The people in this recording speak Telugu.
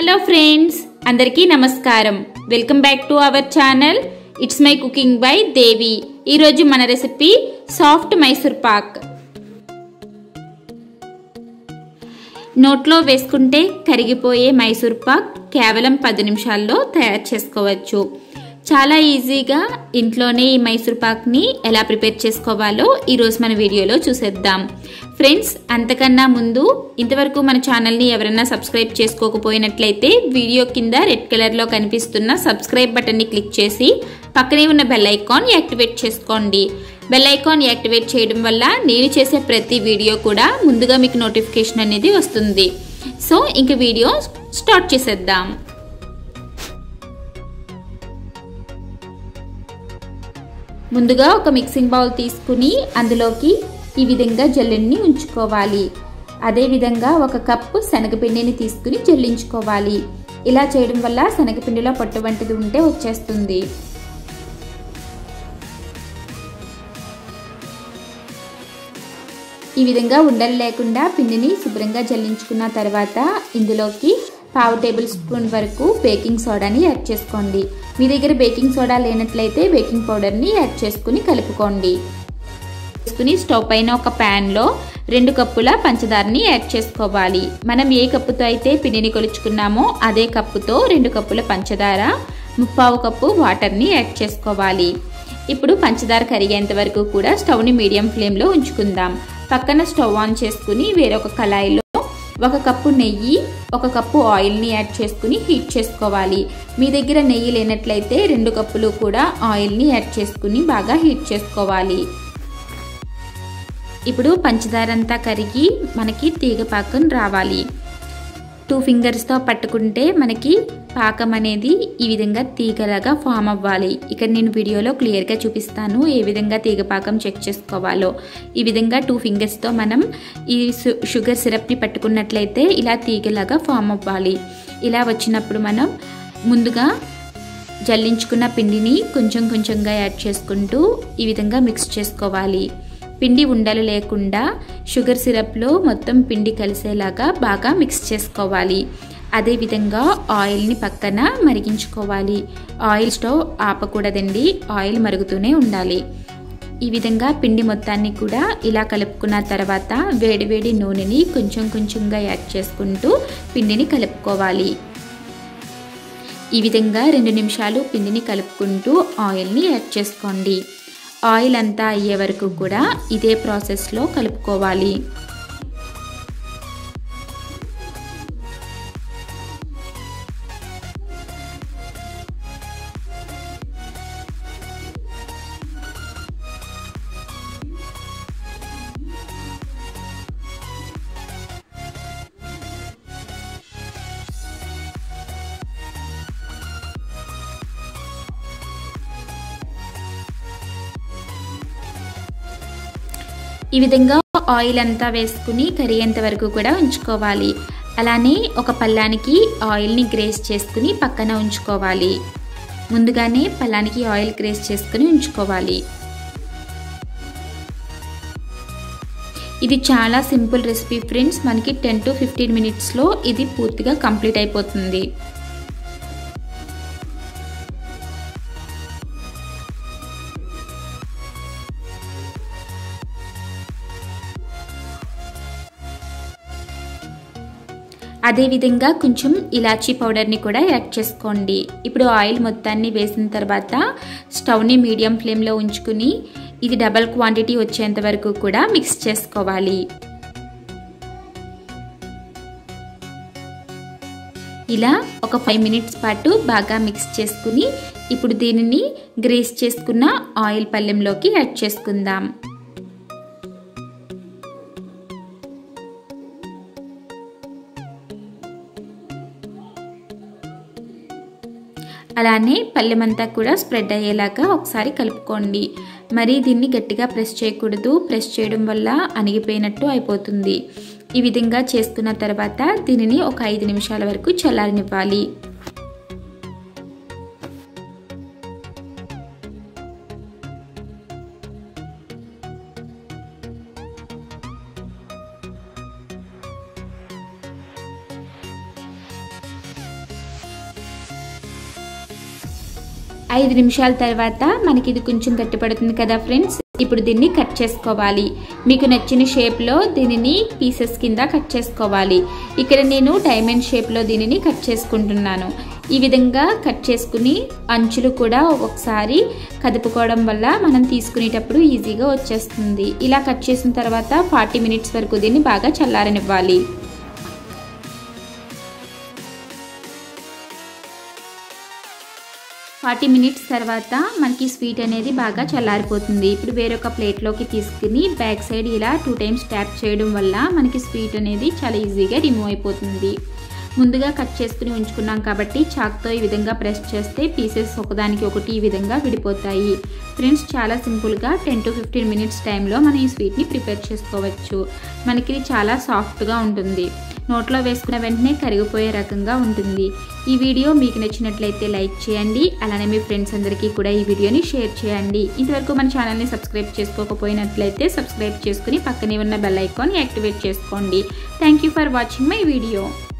హలో ఫ్రెండ్స్ అందరికీ నమస్కారం welcome back to our channel it's my cooking by Devi ఈరోజు మన రెసిపీ సాఫ్ట్ మైసూర్ పాక్ నోట్లో వేసుకుంటే కరిగిపోయే మైసూర్ పాక్ కేవలం పది నిమిషాల్లో తయారు చేసుకోవచ్చు చాలా ఈజీగా ఇంట్లోనే ఈ మైసూర్ పాక్ని ఎలా ప్రిపేర్ చేసుకోవాలో ఈరోజు మన వీడియోలో చూసేద్దాం ఫ్రెండ్స్ అంతకన్నా ముందు ఇంతవరకు మన ఛానల్ని ఎవరైనా సబ్స్క్రైబ్ చేసుకోకపోయినట్లయితే వీడియో కింద రెడ్ కలర్లో కనిపిస్తున్న సబ్స్క్రైబ్ బటన్ని క్లిక్ చేసి పక్కనే ఉన్న బెల్ ఐకాన్ యాక్టివేట్ చేసుకోండి బెల్ ఐకాన్ యాక్టివేట్ చేయడం వల్ల నేను చేసే ప్రతి వీడియో కూడా ముందుగా మీకు నోటిఫికేషన్ అనేది వస్తుంది సో ఇంక వీడియో స్టార్ట్ చేసేద్దాం ముందుగా ఒక మిక్సింగ్ బౌల్ తీసుకుని అందులోకి ఈ విధంగా జల్లెడిని ఉంచుకోవాలి అదేవిధంగా ఒక కప్పు శనగపిండిని తీసుకుని జల్లించుకోవాలి ఇలా చేయడం వల్ల శనగపిండిలో పొట్టు వంటిది ఉంటే వచ్చేస్తుంది ఈ విధంగా ఉండలు లేకుండా పిండిని శుభ్రంగా జల్లించుకున్న తర్వాత ఇందులోకి పావు టేబుల్ స్పూన్ వరకు బేకింగ్ సోడాని యాడ్ చేసుకోండి మీ దగ్గర బేకింగ్ సోడా లేనట్లయితే బేకింగ్ పౌడర్ని యాడ్ చేసుకుని కలుపుకోండి వేసుకుని స్టవ్ పైన ఒక ప్యాన్లో రెండు కప్పుల పంచదారని యాడ్ చేసుకోవాలి మనం ఏ కప్పుతో అయితే పిండిని కొలుచుకున్నామో అదే కప్పుతో రెండు కప్పుల పంచదార ముప్పావు కప్పు వాటర్ని యాడ్ చేసుకోవాలి ఇప్పుడు పంచదార కరిగేంత వరకు కూడా స్టవ్ని మీడియం ఫ్లేమ్లో ఉంచుకుందాం పక్కన స్టవ్ ఆన్ చేసుకుని వేరొక కళాయిలో ఒక కప్పు నెయ్యి ఒక కప్పు ఆయిల్ని యాడ్ చేసుకుని హీట్ చేసుకోవాలి మీ దగ్గర నెయ్యి లేనట్లయితే రెండు కప్పులు కూడా ఆయిల్ని యాడ్ చేసుకుని బాగా హీట్ చేసుకోవాలి ఇప్పుడు పంచదార అంతా కరిగి మనకి తీగ పాకం రావాలి టూ ఫింగర్స్తో పట్టుకుంటే మనకి పాకం అనేది ఈ విధంగా తీగలాగా ఫామ్ అవ్వాలి ఇక్కడ నేను వీడియోలో క్లియర్గా చూపిస్తాను ఏ విధంగా తీగ పాకం చెక్ చేసుకోవాలో ఈ విధంగా టూ ఫింగర్స్తో మనం ఈ షుగర్ సిరప్ని పట్టుకున్నట్లయితే ఇలా తీగలాగా ఫామ్ అవ్వాలి ఇలా వచ్చినప్పుడు మనం ముందుగా జల్లించుకున్న పిండిని కొంచెం కొంచెంగా యాడ్ చేసుకుంటూ ఈ విధంగా మిక్స్ చేసుకోవాలి పిండి ఉండలు లేకుండా షుగర్ సిరప్లో మొత్తం పిండి కలిసేలాగా బాగా మిక్స్ చేసుకోవాలి అదేవిధంగా ఆయిల్ని పక్కన మరిగించుకోవాలి ఆయిల్ స్టవ్ ఆపకూడదండి ఆయిల్ మరుగుతూనే ఉండాలి ఈ విధంగా పిండి మొత్తాన్ని కూడా ఇలా కలుపుకున్న తర్వాత వేడివేడి నూనెని కొంచెం కొంచెంగా యాడ్ చేసుకుంటూ పిండిని కలుపుకోవాలి ఈ విధంగా రెండు నిమిషాలు పిండిని కలుపుకుంటూ ఆయిల్ని యాడ్ చేసుకోండి ఆయిల్ అంతా అయ్యే వరకు కూడా ఇదే ప్రాసెస్లో కలుపుకోవాలి ఈ విధంగా ఆయిల్ అంతా వేసుకుని కరిగేంత వరకు కూడా ఉంచుకోవాలి అలానే ఒక పల్లానికి ఆయిల్ని గ్రేస్ చేసుకుని పక్కన ఉంచుకోవాలి ముందుగానే పల్లానికి ఆయిల్ గ్రేస్ చేసుకుని ఉంచుకోవాలి ఇది చాలా సింపుల్ రెసిపీ ఫ్రెండ్స్ మనకి టెన్ టు ఫిఫ్టీన్ మినిట్స్లో ఇది పూర్తిగా కంప్లీట్ అయిపోతుంది అదేవిధంగా కొంచెం ఇలాచీ పౌడర్ని కూడా యాడ్ చేసుకోండి ఇప్పుడు ఆయిల్ మొత్తాన్ని వేసిన తర్వాత స్టవ్ని మీడియం ఫ్లేమ్లో ఉంచుకుని ఇది డబల్ క్వాంటిటీ వచ్చేంత వరకు కూడా మిక్స్ చేసుకోవాలి ఇలా ఒక ఫైవ్ మినిట్స్ పాటు బాగా మిక్స్ చేసుకుని ఇప్పుడు దీనిని గ్రేస్ చేసుకున్న ఆయిల్ పళ్ళెంలోకి యాడ్ చేసుకుందాం అలానే పల్లెమంతా కూడా స్ప్రెడ్ అయ్యేలాగా ఒకసారి కలుపుకోండి మరి దీన్ని గట్టిగా ప్రెస్ చేయకూడదు ప్రెస్ చేయడం వల్ల అణిగిపోయినట్టు అయిపోతుంది ఈ విధంగా చేసుకున్న తర్వాత దీనిని ఒక ఐదు నిమిషాల వరకు చల్లారనివ్వాలి ఐదు నిమిషాల తర్వాత మనకి ఇది కొంచెం గట్టిపడుతుంది కదా ఫ్రెండ్స్ ఇప్పుడు దీన్ని కట్ చేసుకోవాలి మీకు నచ్చిన షేప్లో దీనిని పీసెస్ కింద కట్ చేసుకోవాలి ఇక్కడ నేను డైమండ్ షేప్లో దీనిని కట్ చేసుకుంటున్నాను ఈ విధంగా కట్ చేసుకుని అంచులు కూడా ఒకసారి కదుపుకోవడం వల్ల మనం తీసుకునేటప్పుడు ఈజీగా వచ్చేస్తుంది ఇలా కట్ చేసిన తర్వాత ఫార్టీ మినిట్స్ వరకు దీన్ని బాగా చల్లారనివ్వాలి ఫార్టీ మినిట్స్ తర్వాత మనకి స్వీట్ అనేది బాగా చల్లారిపోతుంది ఇప్పుడు వేరొక ప్లేట్లోకి తీసుకుని బ్యాక్ సైడ్ ఇలా టూ టైమ్స్ ట్యాప్ చేయడం వల్ల మనకి స్వీట్ అనేది చాలా ఈజీగా రిమూవ్ అయిపోతుంది ముందుగా కట్ చేసుకుని ఉంచుకున్నాం కాబట్టి చాక్తో ఈ విధంగా ప్రెస్ చేస్తే పీసెస్ ఒకదానికి ఒకటి ఈ విధంగా విడిపోతాయి ఫ్రెండ్స్ చాలా సింపుల్గా టెన్ టు ఫిఫ్టీన్ మినిట్స్ టైంలో మనం ఈ స్వీట్ని ప్రిపేర్ చేసుకోవచ్చు మనకి ఇది చాలా సాఫ్ట్గా ఉంటుంది నోట్లో వేసుకున్న వెంటనే కరిగిపోయే రకంగా ఉంటుంది ఈ వీడియో మీకు నచ్చినట్లయితే లైక్ చేయండి అలానే మీ ఫ్రెండ్స్ అందరికీ కూడా ఈ వీడియోని షేర్ చేయండి ఇంతవరకు మన ఛానల్ని సబ్స్క్రైబ్ చేసుకోకపోయినట్లయితే సబ్స్క్రైబ్ చేసుకుని పక్కనే ఉన్న బెల్ ఐకాన్ యాక్టివేట్ చేసుకోండి thank you for watching my video